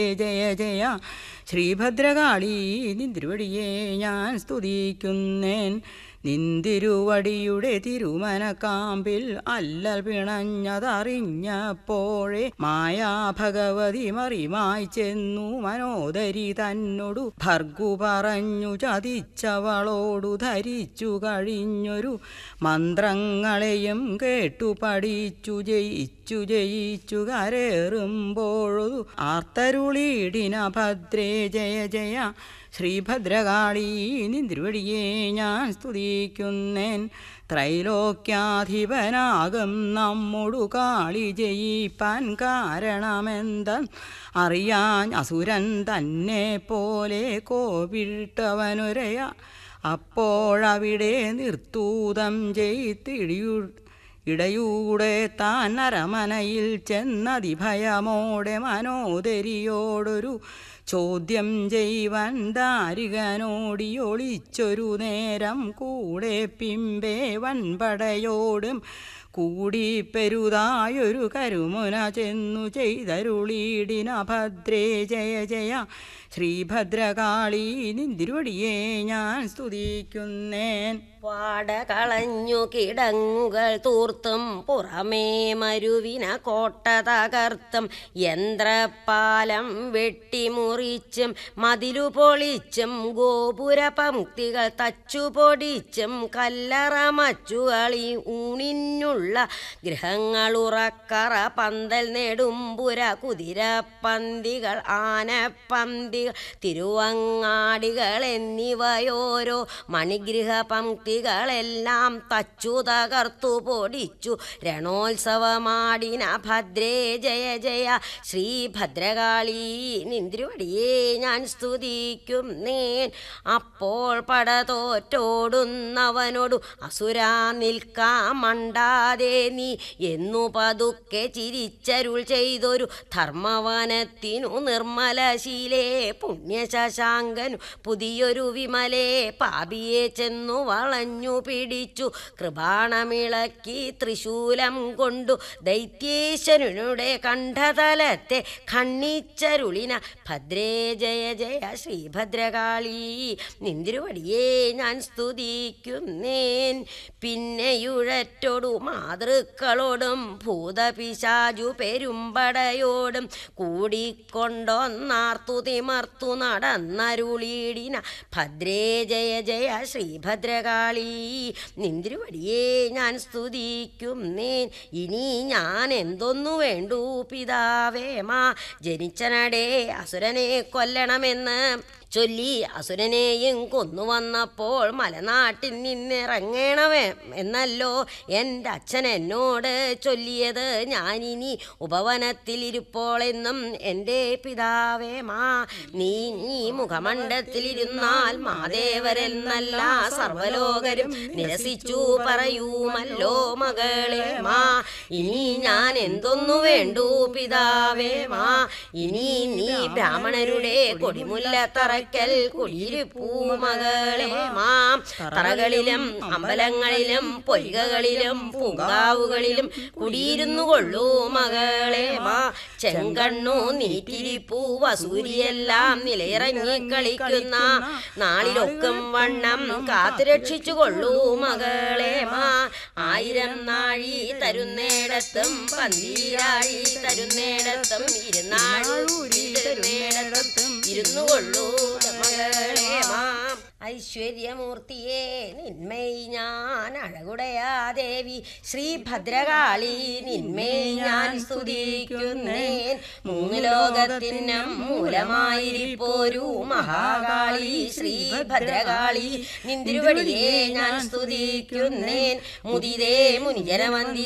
ജയ ജയ ശ്രീഭദ്രകാളി നിന്തിരുവടിയെ ഞാൻ സ്തുതിക്കുന്നേൻ നിന്തിരുവടിയുടെ തിരുമനക്കാമ്പിൽ അല്ലൽ പിണഞ്ഞതറിഞ്ഞപ്പോഴേ മായാ ഭഗവതി മറിമായി ചെന്നു മനോദരി തന്നോടു ഭർഗു പറഞ്ഞു ചതിച്ചവളോടു ധരിച്ചു കഴിഞ്ഞൊരു മന്ത്രങ്ങളെയും കേട്ടു പഠിച്ചു ജയിച്ചു ജയിച്ചു കരേറുമ്പോഴൊരു ആർത്തരുളീടിന ഭദ്രേ ജയ ജയ ശ്രീഭദ്രകാളി നിന്തിരുവടിയെ ഞാൻ സ്തുതിക്കുന്നേൻ ത്രൈലോക്യാധിപനാകും നമ്മോടു കാളി ജയിപ്പാൻ കാരണമെന്ത അറിയാൻ അസുരൻ തന്നെ പോലെ കോപിട്ടവനുരയ അപ്പോഴവിടെ നിർത്തൂതം ചെയ്തിടിയു ഇടയൂടെ താൻ അരമനയിൽ ചെന്നതിഭയമോടെ മനോദരിയോടൊരു ചോദ്യം ചെയ്യുവാൻ ദാരികനോടി ഒളിച്ചൊരു നേരം കൂടെ പിമ്പേ വൻപടയോടും കൂടി പെരുതായൊരു കരുമുന ചെന്നു ചെയ്തരുളീടിന ഭദ്രേ ജയ ജയ ശ്രീഭദ്രകാളി നിന്തിരുവടിയെ ഞാൻ സ്തുതിക്കുന്നേൻ പാടകളഞ്ഞു കിടങ്ങുകൾ തൂർത്തും പുറമേ മരുവിന കോട്ട തകർത്തും യന്ത്രപ്പാലം വെട്ടിമുറിച്ചും മതിലു പൊളിച്ചും ഗോപുര പംക്തികൾ തച്ചുപൊടിച്ചും കല്ലറ മച്ചുകളി ഊണിനുള്ള ഗൃഹങ്ങളുറക്കറ പന്തൽ നെടുമ്പുര കുതിരപ്പന്തികൾ ആനപ്പന്തികൾ തിരുവങ്ങാടികൾ എന്നിവയോരോ മണിഗൃഹ പംക്തികളെല്ലാം തച്ചു തകർത്തു പൊടിച്ചു രണോത്സവമാടിന ഭദ്രേ ജയ ജയ ശ്രീഭദ്രകാളി നിന്തിരുവടിയെ ഞാൻ സ്തുതിക്കും നേൻ അപ്പോൾ പട തോറ്റോടുന്നവനോടു അസുരാ നിൽക്കാം മണ്ടാതെ നീ എന്നു പതുക്കെ ചിരിച്ചരുൾ ചെയ്തൊരു ധർമ്മവനത്തിനു നിർമ്മലശീലേ പുണ്യശശാങ്കനു പുതിയൊരു വിമലേ പാപിയെ ചെന്നു വളഞ്ഞു പിടിച്ചു കൃപാണമിളക്കി ത്രിശൂലം കൊണ്ടു ദൈത്യേശ്വരനുടെ കണ്ഠതലത്തെ ഖണ്ണിച്ചരുളിന ഭദ്രേ ജയ ജയ ശ്രീഭദ്രകാളി നിന്തിരുവടിയെ ഞാൻ സ്തുതിക്കുന്നേൻ പിന്നെയുഴറ്റോടു മാതൃക്കളോടും ഭൂതപിശാചു പെരുമ്പടയോടും കൂടിക്കൊണ്ടൊന്നാർത്തു തിമർത്തു നടന്നരുളീടിന ഭദ്രേ ജയ ജയ ശ്രീഭദ്രകാളി നിന്തിരുവടിയെ ഞാൻ സ്തുതിക്കുന്നേൻ ഇനി ഞാൻ എന്തൊന്നു വേണ്ടു പിതാവേ മാ ജനിച്ചനടേ അസുരനെ കൊല്ലണമെന്ന് ചൊല്ലി അസുരനെയും കൊന്നു വന്നപ്പോൾ മലനാട്ടിൽ നിന്നിറങ്ങണമേ എന്നല്ലോ എൻ്റെ അച്ഛൻ എന്നോട് ചൊല്ലിയത് ഞാനിനി ഉപവനത്തിലിരുപ്പോളെന്നും എൻ്റെ പിതാവേ മാ നീ നീ മുഖമണ്ഡത്തിലിരുന്നാൽ മാദേവരെന്നല്ല സർവലോകരും നിരസിച്ചു പറയൂമല്ലോ മകളെ മാ ഇനി ഞാൻ എന്തൊന്നു വേണ്ടു പിതാവേ മാ ഇനി നീ ബ്രാഹ്മണരുടെ കൊടിമുല്ല തറയ്ക്കൽ കുളിരിപ്പൂ മകളെ മാം തറകളിലും അമ്പലങ്ങളിലും പൊയ്കകളിലും പൂങ്കാവുകളിലും കുടിയിരുന്നു കൊള്ളൂ മകളെ മാ ചെങ്കണ്ണു നീറ്റിരിപ്പൂ വസൂരിയെല്ലാം നിലയിറങ്ങി കളിക്കുന്ന നാളിലൊക്കും വണ്ണം കാത്തുരക്ഷിച്ചു കൊള്ളൂ മകളെ മാ ആയിരം നാഴി തരുന്നേടത്തും പന്തീരാഴി തരുന്നേടത്തും ഇരുന്നാഴൂരി തരുന്നേടത്തും ഇരുന്നു കൊള്ളൂ മകളെ മാം ഐശ്വര്യമൂർത്തിയെ നിന്മയി ഞാൻ അഴകുടയാ ദേവി ശ്രീ ഭദ്രകാളി നിന്മയി ഞാൻ സ്തുതിക്കുന്നേൻ മൂന്ന് ലോകത്തിനും മൂലമായിരിപ്പോരു മഹാകാളി ശ്രീ ഭദ്രകാളി നിന്തിരുവടിയെ ഞാൻ സ്തുതിക്കുന്നേൻ മുതിരേ മുനിജനമന്ദിര